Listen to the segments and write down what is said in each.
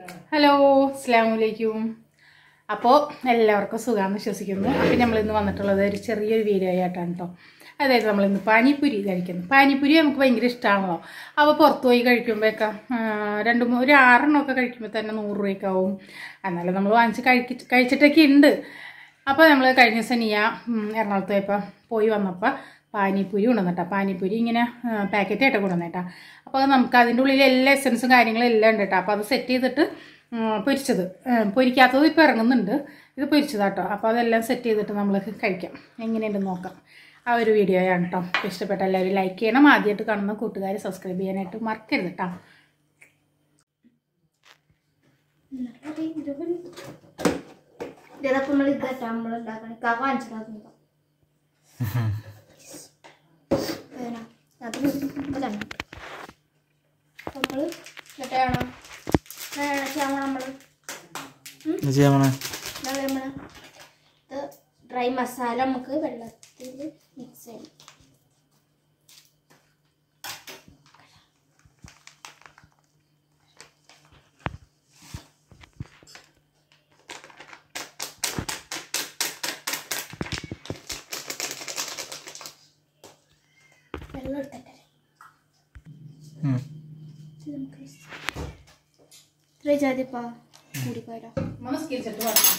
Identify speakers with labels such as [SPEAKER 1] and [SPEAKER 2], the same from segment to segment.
[SPEAKER 1] Hello അസ്സാം വലൈക്കും അപ്പോൾ എല്ലാവർക്കും സുഖമാണെന്ന് വിശ്വസിക്കുന്നു അപ്പോൾ നമ്മൾ ഇന്ന് വന്നിട്ടുള്ളത് ഒരു ചെറിയൊരു വീഡിയോ ആയിട്ടാണ് കേട്ടോ അതായത് നമ്മളിന്ന് പാനിപ്പൂരി കഴിക്കുന്നു പാനിപ്പൂരി നമുക്ക് ഭയങ്കര ഇഷ്ടമാണല്ലോ അപ്പോൾ പുറത്ത് പോയി കഴിക്കുമ്പോഴൊക്കെ ആ, രണ്ട് മൂ- ഒരു ആറെണ്ണമൊക്കെ കഴിക്കുമ്പോൾ തന്നെ നൂറ് രൂപയൊക്കെ ആവും എന്നാലും നമ്മൾ വാങ്ങിച്ച് കഴിക്കി കഴിച്ചിട്ടൊക്കെ ഉണ്ട് അപ്പോൾ നമ്മൾ കഴിഞ്ഞ ദിവസം നീയ എറണാകുളത്ത് പോയപ്പോൾ പോയി വന്നപ്പോൾ പാനിപ്പൂരി കൊണ്ടുവന്നിട്ടാ പാനിപ്പൂരി ഇങ്ങനെ പാക്കറ്റ് ആയിട്ട് കൊണ്ടുവന്നേട്ടാ അപ്പോൾ അത് നമുക്ക് അതിൻ്റെ ഉള്ളിൽ എല്ലാ എസൻസും കാര്യങ്ങളും എല്ലാം ഉണ്ട് കേട്ടോ അപ്പോൾ അത് സെറ്റ് ചെയ്തിട്ട് ഉം, പൊരിച്ചത് ഉം, പൊരിക്കാത്തത് ഇപ്പോൾ ഇറങ്ങുന്നുണ്ട് ഇത് പൊരിച്ചതാട്ടോ അപ്പോൾ അതെല്ലാം സെറ്റ് ചെയ്തിട്ട് നമ്മൾ കഴിക്കാം എങ്ങനെയുണ്ടെന്ന് നോക്കാം ആ ഒരു വീഡിയോ ആണ് കേട്ടോ ഇഷ്ടപ്പെട്ട എല്ലാവരും ലൈക്ക് ചെയ്യണം ആദ്യമായിട്ട് കാണുന്ന കൂട്ടുകാർ സബ്സ്ക്രൈബ് ചെയ്യാനായിട്ട് മറക്കരുത് കേട്ടോ
[SPEAKER 2] ഇതേതപ്പം നമ്മൾ ഇതായിട്ടാ നമ്മൾ ഉണ്ടാക്കണേ കാ കാണിച്ചിട്ടാ അത് ഇതാണ് നമ്മൾ എന്നിട്ടാണോ ചെയ്യാമോ നമ്മൾ
[SPEAKER 3] എന്താ ചെയ്യാൻ പോണേ
[SPEAKER 2] നമ്മൾ ഇത് ഡ്രൈ മസാല നമുക്ക് വെള്ളത്തിൽ മിക്സ് ചെയ്യണം വെള്ളം എടുത്തിട്ടേ
[SPEAKER 3] ഉം.
[SPEAKER 2] ഇത് നമുക്ക് ഇത്രയും ജാതിപ്പാ കൂടിപ്പോയല്ലോ
[SPEAKER 1] നമസ്കരിച്ചിട്ട് വരണം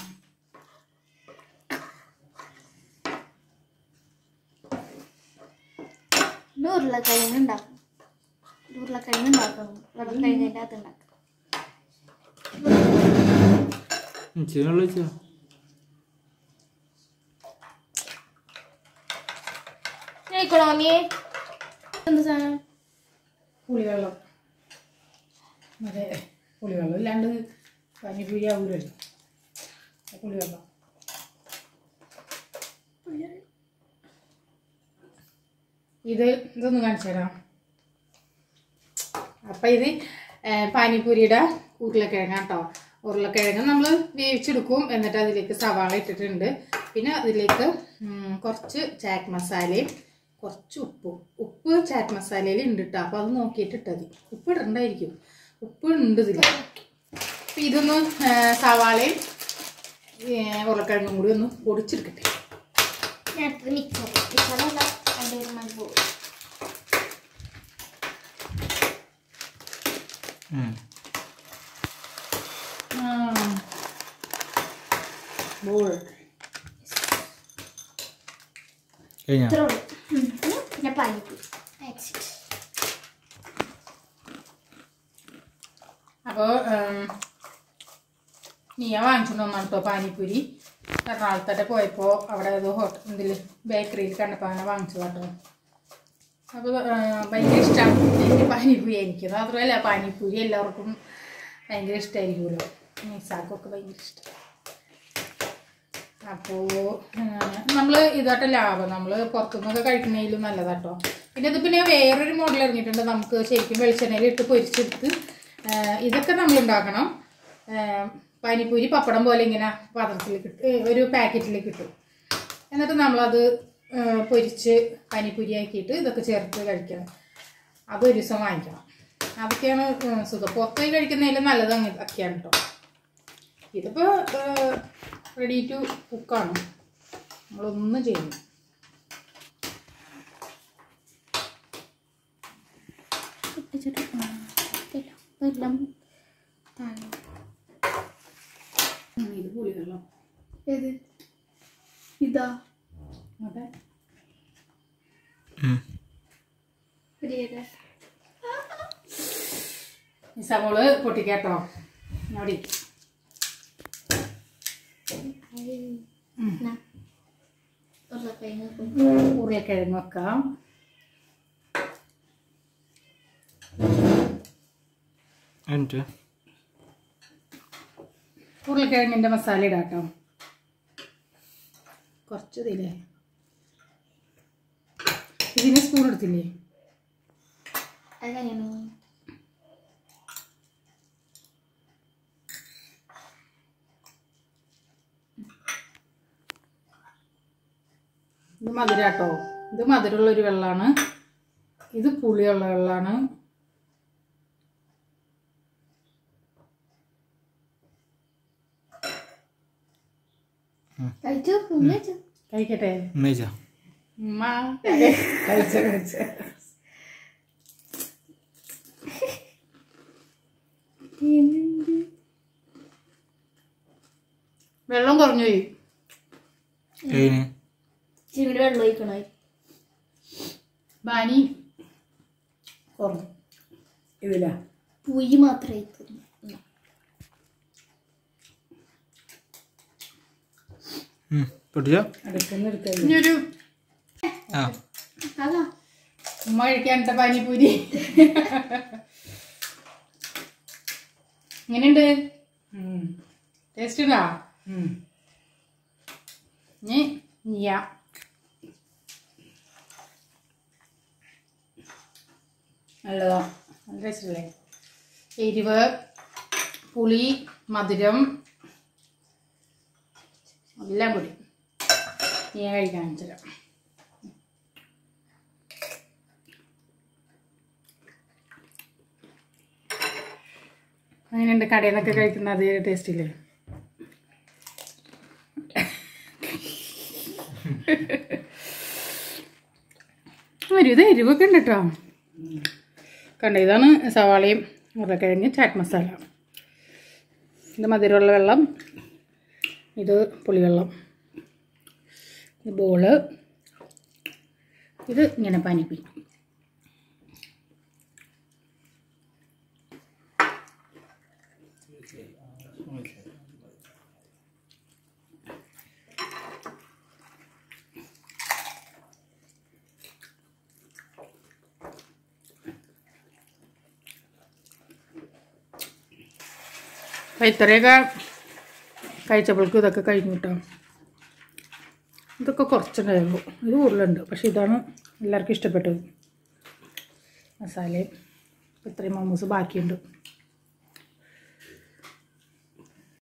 [SPEAKER 2] ഇന്ന് ഉരുളക്കിഴങ്ങ് ഉണ്ടാക്കും ഉരുളക്കിഴങ്ങ് ഉണ്ടാക്കണം ഉരുളക്കിഴങ്ങിൻ്റെ അകത്ത് ഉണ്ടാക്കണം
[SPEAKER 3] ഉം, ഇച്ചിരി വെള്ളം ഒഴിച്ചോ
[SPEAKER 2] കഴിക്കണോ മമ്മിയെ എന്ത് സാധനം
[SPEAKER 1] പുളിവെള്ളം അതെ പുളിവെള്ളം ഇല്ലാണ്ട് പാനിപ്പൂരി ആവൂലല്ലോ ആ പുളിവെള്ളം ഇത് ഇതൊന്ന് കാണിച്ചു തരാം അപ്പം ഇത് ഏ, പാനിപ്പൂരിയുടെ ഉരുളക്കിഴങ്ങ് കേട്ടോ ഉരുളക്കിഴങ്ങ് നമ്മൾ വേവിച്ചെടുക്കും എന്നിട്ട് അതിലേക്ക് സവാള ഇട്ടിട്ടുണ്ട് പിന്നെ അതിലേക്ക് ഉം, കുറച്ച് ചാറ്റ് മസാലയും കുറച്ച് ഉപ്പും ഉപ്പ് ചാറ്റ് മസാലയിൽ ഉണ്ട് കേട്ടോ അപ്പോൾ അത് നോക്കിയിട്ട് ഇട്ടാൽ മതി ഉപ്പ് ഇടണ്ടായിരിക്കും ഉപ്പ് ഉണ്ട് ഇതിൽ അപ്പം ഇതൊന്ന് ഏ, സവാളയും ഏ, ഉരുളക്കിഴങ്ങും കൂടി ഒന്ന് പൊടിച്ചെടുക്കട്ടെ
[SPEAKER 2] ഞാൻ അടുത്തത് മിക്സർ മിക്സറല്ല അതിൻ്റെ ഒരു മൺപൂ
[SPEAKER 3] ഉം.
[SPEAKER 1] ബോൾ
[SPEAKER 3] കഴിഞ്ഞോ
[SPEAKER 2] ഇത്രേ ഉള്ളൂ ഉം. പിന്നെ പിന്നെ പാനിപ്പൂരി എക്സിറ്റ്
[SPEAKER 1] അപ്പോൾ നീയ വാങ്ങിച്ചുകൊണ്ട് വന്നാണ് കേട്ടോ പാനിപ്പൂരി എറണാകുളത്തോട്ട് പോയപ്പോൾ അവിടെ ഏതോ ഹോട്ടൽ ഇതിൽ ബേക്കറിയിൽ കണ്ടപ്പോൾ അങ്ങനെ വാങ്ങിച്ചു കേട്ടോ അപ്പോൾ ഭയങ്കര ഇഷ്ടമാണ് എനിക്ക് പാനിപ്പൂരി എനിക്ക് മാത്രമല്ല പാനിപ്പൂരി എല്ലാവർക്കും ഭയങ്കര ഇഷ്ടമായിരിക്കുമല്ലോ നിസാക്കൊക്കെ ഭയങ്കര ഇഷ്ടം അപ്പോൾ നമ്മൾ ഇതായിട്ട് ലാഭം നമ്മൾ പുറത്തുനിന്നൊക്കെ കഴിക്കുന്നതിലും നല്ലതാട്ടോ പിന്നെ ഇത് പിന്നെ വേറൊരു മോഡൽ ഇറങ്ങിയിട്ടുണ്ട് നമുക്ക് ശരിക്കും വെളിച്ചെണ്ണയിൽ ഇട്ട് പൊരിച്ചെടുത്ത് ആ, ഇതൊക്കെ നമ്മൾ ഉണ്ടാക്കണം ആ, പാനിപ്പൂരി പപ്പടം പോലെ ഇങ്ങനെ പാത്രത്തിൽ കിട്ടും ഒരു പാക്കറ്റിൽ കിട്ടും എന്നിട്ട് നമ്മളത് ആ, പൊരിച്ച് പാനിപ്പൂരി ആക്കിയിട്ട് ഇതൊക്കെ ചേർത്ത് കഴിക്കണം അത് ഒരു ദിവസം വാങ്ങിക്കണം അതൊക്കെയാണ് ഉം, സുഖം പുറത്ത് പോയി കഴിക്കുന്നതിൽ നല്ലത് അങ്ങ് ഒക്കെയാണ് കേട്ടോ ഇതിപ്പോൾ റെഡി ടു കുക്കാണ് നമ്മളൊന്നും ചെയ്യുന്നു
[SPEAKER 2] പൊട്ടിച്ചിട്ട് ഇല്ല എല്ലാം താഴെ
[SPEAKER 1] ഉം, ഇത് പുളിവെള്ളം
[SPEAKER 2] ഏത് ഇതാ
[SPEAKER 1] അതെ
[SPEAKER 3] ഉം.
[SPEAKER 2] ഒരു
[SPEAKER 1] ഈ സവോള് പൊട്ടിക്കാട്ടോ അവിടെ ഇരിക്ക്.
[SPEAKER 2] ഉരുളക്കിഴങ്ങ്
[SPEAKER 1] ഉരുളക്കിഴങ്ങ് വെക്കാം
[SPEAKER 3] എന്നിട്ട്
[SPEAKER 1] ഉരുളക്കിഴങ്ങിൻ്റെ മസാല ഇടാം കേട്ടോ കുറച്ച് ഇതില്ലേ ഇതിന് സ്പൂൺ എടുത്തില്ലേ
[SPEAKER 2] അതെങ്ങനെയാണ്
[SPEAKER 1] ഇത് മധുരാട്ടോ ഇത് മധുരമുള്ളൊരു വെള്ളമാണ് ഇത് പുളിയുള്ള വെള്ളമാണ്
[SPEAKER 2] കഴിച്ചു ഉമ്മ കഴിച്ചു
[SPEAKER 1] കഴിക്കട്ടെ
[SPEAKER 3] ഉമ്മ കഴിച്ചോ
[SPEAKER 1] ഉമ്മ കഴിച്ച കഴിച്ച വെള്ളം കുറഞ്ഞു പോയി
[SPEAKER 3] ഏതിന്
[SPEAKER 2] ചിമിന് വെള്ളം ഒഴിക്കണോ
[SPEAKER 1] ബാനി കുറഞ്ഞു ഇതിലാ
[SPEAKER 2] പുയ്യ് മാത്രമേ ഒഴിക്കുള്ളൂ
[SPEAKER 3] ഉം. പൊട്ടിച്ചോ
[SPEAKER 1] അടുത്തുനിന്ന് എടുക്കാം ഇനിയൊരു
[SPEAKER 3] ആ
[SPEAKER 2] അതാ
[SPEAKER 1] ഉമ്മ കഴിക്കാനിട്ട പാനിപ്പൂരി എങ്ങനെയുണ്ട് ടേസ്റ്റ് ഉണ്ടോ ഇനി നീയാ നല്ലതാ നല്ല ടേസ്റ്റല്ലേ എരിവ് പുളി മധുരം എല്ലാം കൂടി ഞാൻ കഴിക്കാൻ വെച്ചില്ല അങ്ങനെയുണ്ട് കടയിൽ നിന്നൊക്കെ കഴിക്കുന്ന അതേ ടേസ്റ്റ് ഇല്ലേ ഒരു ഇത് എരിവൊക്കെ ഉണ്ട് കേട്ടോ കണ്ട ഇതാണ് സവാളയും ഉരുളക്കിഴങ്ങ് ചാറ്റ് മസാല ഇത് മധുരമുള്ള വെള്ളം ഇത് പുളിവെള്ളം ഇത് ബോള് ഇത് ഇങ്ങനെ പാനിപ്പി അപ്പം ഇത്രയൊക്കെ കഴിച്ചപ്പോഴേക്കും ഇതൊക്കെ കഴിഞ്ഞു കേട്ടോ ഇതൊക്കെ കുറച്ചുണ്ടായിരുന്നു ഇത് കൂടുതലുണ്ട് പക്ഷേ ഇതാണ് എല്ലാവർക്കും ഇഷ്ടപ്പെട്ടത് മസാലയും ഇത്രയും മോമോസ് ബാക്കിയുണ്ട്